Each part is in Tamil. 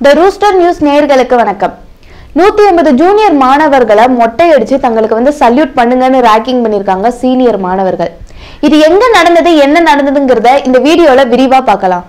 த ரூஸ்டர் நியூஸ் நேயர்களுக்கு வணக்கம் நூத்தி ஐம்பது ஜூனியர் மாணவர்களை மொட்டை அடிச்சு தங்களுக்கு வந்து சல்யூட் பண்ணுங்கன்னு ரேக்கிங் பண்ணியிருக்காங்க சீனியர் மாணவர்கள் இது எங்க நடந்தது என்ன நடந்ததுங்கிறத இந்த வீடியோல விரிவா பார்க்கலாம்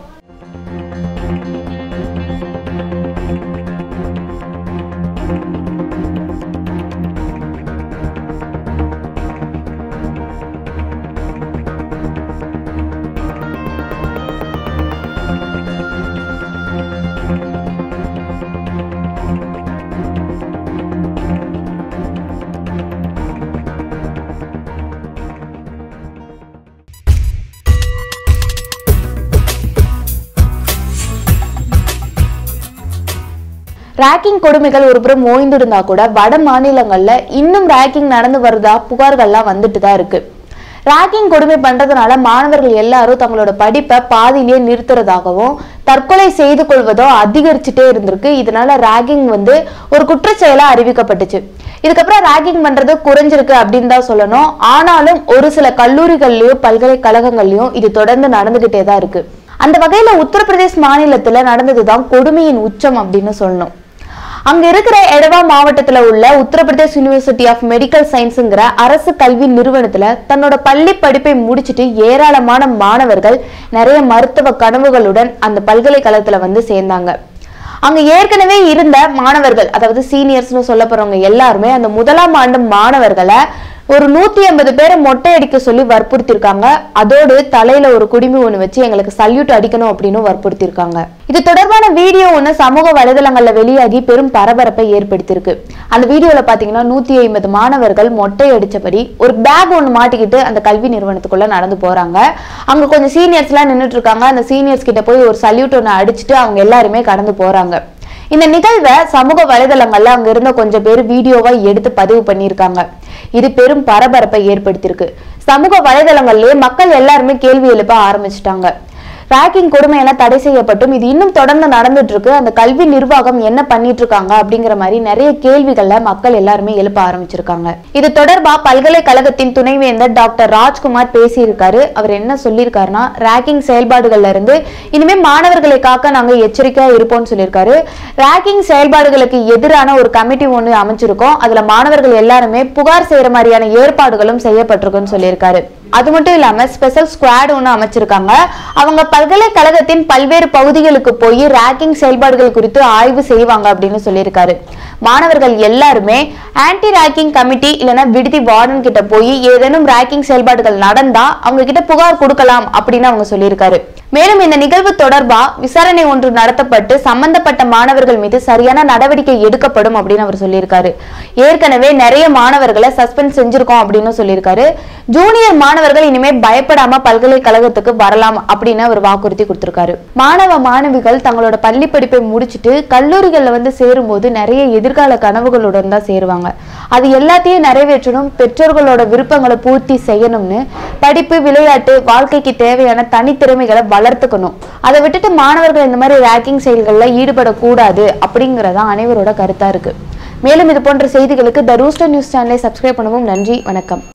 ரேக்கிங் கொடுமைகள் ஒரு புறம் ஓய்ந்திருந்தா கூட வட மாநிலங்கள்ல இன்னும் ரேக்கிங் நடந்து வருதா புகார்கள்லாம் வந்துட்டு தான் இருக்கு ரேக்கிங் கொடுமை பண்றதுனால மாணவர்கள் எல்லாரும் தங்களோட படிப்பை பாதியிலேயே நிறுத்துறதாகவும் தற்கொலை செய்து கொள்வதோ அதிகரிச்சுட்டே இருந்திருக்கு இதனால ரேக்கிங் வந்து ஒரு குற்றச்செயலா அறிவிக்கப்பட்டுச்சு இதுக்கப்புறம் ரேக்கிங் பண்றது குறைஞ்சிருக்கு அப்படின்னு தான் சொல்லணும் ஆனாலும் ஒரு சில கல்லூரிகள்லயும் பல்கலைக்கழகங்கள்லயும் இது தொடர்ந்து நடந்துகிட்டே தான் இருக்கு அந்த வகையில உத்தரப்பிரதேஷ் மாநிலத்துல நடந்ததுதான் கொடுமையின் உச்சம் அப்படின்னு சொல்லணும் அங்க இருக்கிற எடவா மாவட்டத்துல உள்ள உத்தரப்பிரதேஷ் யூனிவர்சிட்டி ஆஃப் மெடிக்கல் சயின்ஸுங்கிற அரசு கல்வி நிறுவனத்துல தன்னோட பள்ளி படிப்பை முடிச்சிட்டு ஏராளமான மாணவர்கள் நிறைய மருத்துவ கனவுகளுடன் அந்த பல்கலைக்கழகத்துல வந்து சேர்ந்தாங்க அங்க ஏற்கனவே இருந்த மாணவர்கள் அதாவது சீனியர்ஸ்னு சொல்ல போறவங்க எல்லாருமே அந்த முதலாம் ஆண்டு மாணவர்களை ஒரு நூத்தி ஐம்பது பேரை மொட்டை அடிக்க சொல்லி வற்புறுத்திருக்காங்க அதோடு தலையில ஒரு குடிமி ஒண்ணு வச்சு எங்களுக்கு சல்யூட் அடிக்கணும் அப்படின்னு வற்புறுத்திருக்காங்க இது தொடர்பான வீடியோ ஒண்ணு சமூக வலைதளங்கள்ல வெளியாகி பெரும் பரபரப்பை ஏற்படுத்தியிருக்கு அந்த வீடியோல பாத்தீங்கன்னா நூத்தி ஐம்பது மாணவர்கள் மொட்டை அடிச்சபடி ஒரு பேக் ஒண்ணு மாட்டிக்கிட்டு அந்த கல்வி நிறுவனத்துக்குள்ள நடந்து போறாங்க அங்க கொஞ்சம் சீனியர்ஸ் எல்லாம் நின்னுட்டு இருக்காங்க அந்த சீனியர்ஸ் கிட்ட போய் ஒரு சல்யூட் ஒண்ணு அடிச்சுட்டு அவங்க எல்லாருமே கடந்து போறாங்க இந்த நிகழ்வை சமூக வலைதளங்கள்ல அங்க இருந்த கொஞ்சம் பேர் வீடியோவா எடுத்து பதிவு பண்ணியிருக்காங்க இது பெரும் பரபரப்பை ஏற்படுத்தியிருக்கு சமூக வலைதளங்கள்லயே மக்கள் எல்லாருமே கேள்வி எழுப்ப ஆரம்பிச்சிட்டாங்க ரேக்கிங் கொடுமையெல்லாம் தடை செய்யப்பட்டும் இது இன்னும் தொடர்ந்து நடந்துட்டு இருக்கு அந்த கல்வி நிர்வாகம் என்ன பண்ணிட்டு இருக்காங்க அப்படிங்கிற மாதிரி நிறைய கேள்விகள்ல மக்கள் எல்லாருமே எழுப்ப ஆரம்பிச்சிருக்காங்க இது தொடர்பா பல்கலைக்கழகத்தின் துணைவேந்தர் டாக்டர் ராஜ்குமார் பேசியிருக்காரு அவர் என்ன சொல்லியிருக்காருன்னா ரேக்கிங் செயல்பாடுகள்ல இருந்து இனிமே மாணவர்களை காக்க நாங்க எச்சரிக்கையா இருப்போம்னு சொல்லியிருக்காரு ரேக்கிங் செயல்பாடுகளுக்கு எதிரான ஒரு கமிட்டி ஒன்று அமைச்சிருக்கோம் அதுல மாணவர்கள் எல்லாருமே புகார் செய்யற மாதிரியான ஏற்பாடுகளும் செய்யப்பட்டிருக்குன்னு சொல்லியிருக்காரு அது மட்டும் இல்லாம ஸ்பெஷல் ஸ்குவாட் ஒன்று அமைச்சிருக்காங்க அவங்க பல்கலைக்கழகத்தின் பல்வேறு பகுதிகளுக்கு போய் ரேக்கிங் செயல்பாடுகள் குறித்து ஆய்வு செய்வாங்க அப்படின்னு சொல்லியிருக்காரு மாணவர்கள் எல்லாருமே ஆன்டி ரேக்கிங் கமிட்டி இல்லைன்னா விடுதி வார்டன் கிட்ட போய் ஏதேனும் ரேக்கிங் செயல்பாடுகள் நடந்தா அவங்க கிட்ட புகார் கொடுக்கலாம் அப்படின்னு அவங்க சொல்லியிருக்காரு மேலும் இந்த நிகழ்வு தொடர்பா விசாரணை ஒன்று நடத்தப்பட்டு சம்பந்தப்பட்ட மாணவர்கள் மீது சரியான நடவடிக்கை எடுக்கப்படும் அப்படின்னு அவர் சொல்லியிருக்காரு ஏற்கனவே நிறைய மாணவர்களை சஸ்பெண்ட் செஞ்சிருக்கோம் அப்படின்னு சொல்லியிருக்காரு ஜூனியர் மாணவர்கள் இனிமே பயப்படாம பல்கலைக்கழகத்துக்கு வரலாம் அப்படின்னு அவர் வாக்குறுதி கொடுத்திருக்காரு மாணவ மாணவிகள் தங்களோட பள்ளி படிப்பை முடிச்சுட்டு கல்லூரிகள்ல வந்து சேரும்போது நிறைய எதிர்கால கனவுகளுடன் தான் சேருவாங்க அது எல்லாத்தையும் நிறைவேற்றணும் பெற்றோர்களோட விருப்பங்களை பூர்த்தி செய்யணும்னு படிப்பு விளையாட்டு வாழ்க்கைக்கு தேவையான தனித்திறமைகளை வளர்த்துக்கணும் அதை விட்டுட்டு மாணவர்கள் இந்த மாதிரி ரேக்கிங் செயல்களில் ஈடுபடக்கூடாது அப்படிங்கிறதான் அனைவரோட கருத்தா இருக்கு மேலும் இது போன்ற செய்திகளுக்கு த ரூஸ்டர் நியூஸ் சேனலை சப்ஸ்கிரைப் பண்ணவும் நன்றி வணக்கம்